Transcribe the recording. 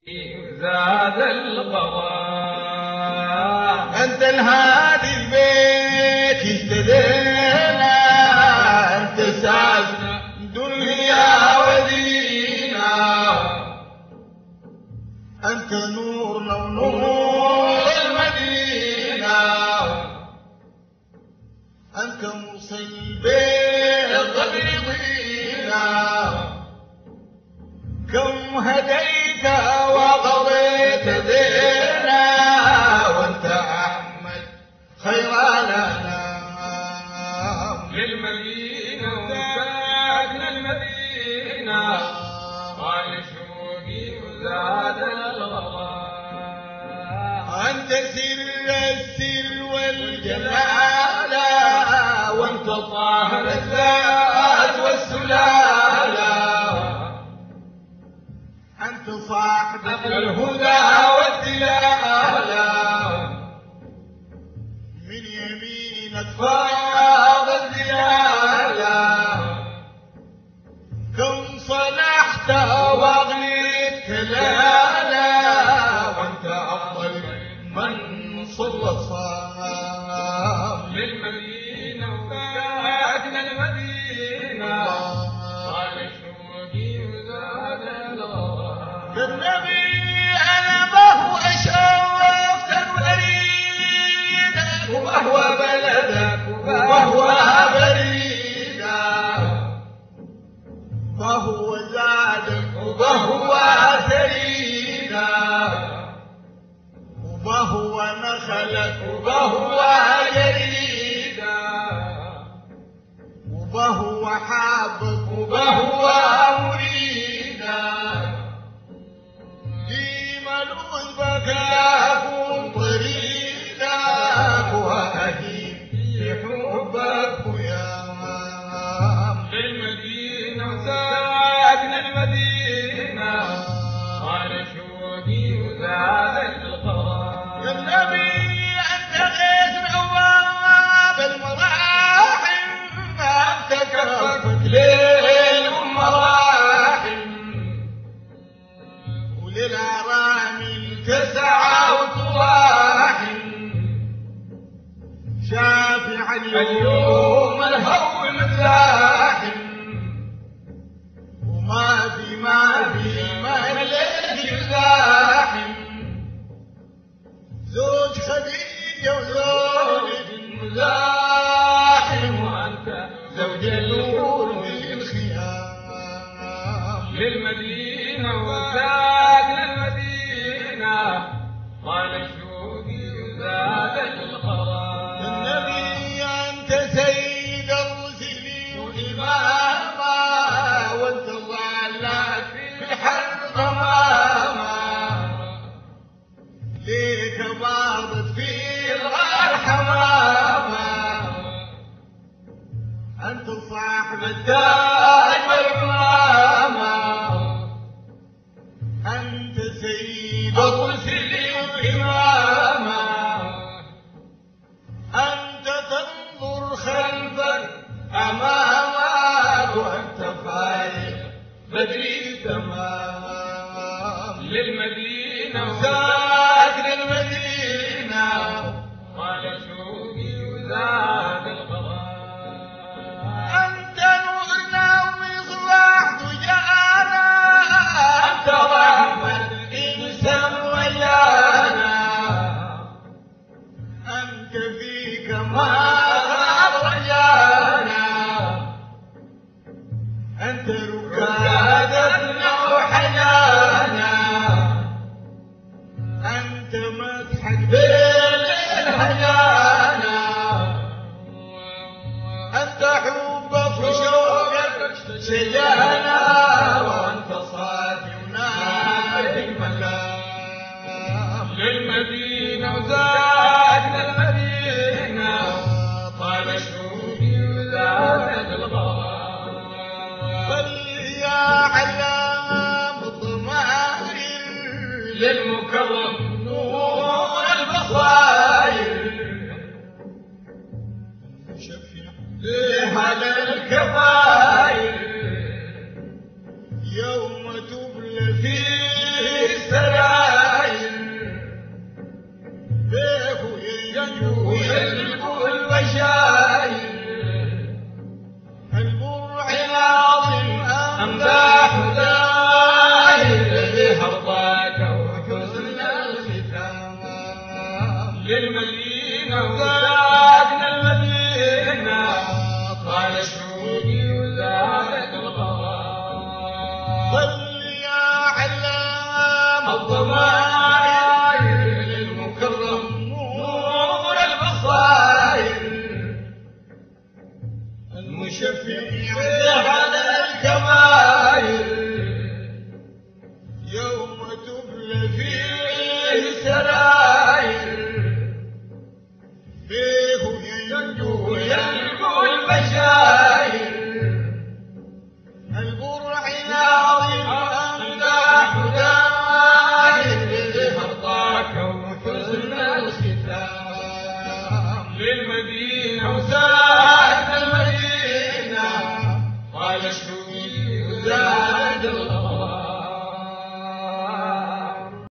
زاد القضاء أنت الهادي البيت اهتدينا أنت ساسنا دنيا ودينا أنت نورنا ونور المدينة أنت مرسل البيت ضينا كم هديت وقضيت دينا وانت احمد خير الانام للمدينة وساكن المدينة قال شوقي وزاد الغضاء انت سر السر والجلال وانت طاهر الذات والسلاله أنت صاحب الهدى والدلالة من يمينك فاض الدلالة كم صلحت واغنيت كلالة وانت أفضل من صلى صام للمدينة وساكن المدينة قال شوقي وزاد الغضاء النبي أنا ما هو أشرفت بريدك وهو بلدك وهو بريدك فهو زادك وهو سريدك وهو نخلك وهو جريدك وهو حابك وهو مريدك في ملوث بكاكم طريقك وأهيم في حبك ويا مام للمدينة وساكن المدينة قال شوقي وزاد القضاء يا النبي أنت غيث عواب المراحم أنت كفك ليل ومراحم وللأرامل تسعى وتراحم شافع اليوم الهول مزاحم وما في ما في ما ليك مزاحم زوج خديجة وزوج مزاحم وأنت زوج النور والخيام للمدينة وساكن المدينة قال شوقي وزاد القضاء النبي أنت سيد الرسل وإماما وأنت ظلات في الحرب غماما ليك باضت في الغار حماما أنت صاحب التاج والعمامة أنت سيد الرسل وإماما أنت تنظر خلفك أمامك وأنت فايق بدري تمام للمدينة ساكن المدينة قال شوقي وزاد القضاء أنت نورنا ومصباح دجانا أنت رحمة إنسان ويانا أنت فيك ما غاب رجانا أنت ركادتنا وحيانا أنت مسحك بين الهجانا أنت حبك وشوقك شجانا وأنت صافي ونادي المكان للمدينة وساكن المدينة طال شوقي وزاد القضاء صل يا علام الضمائر للمكرم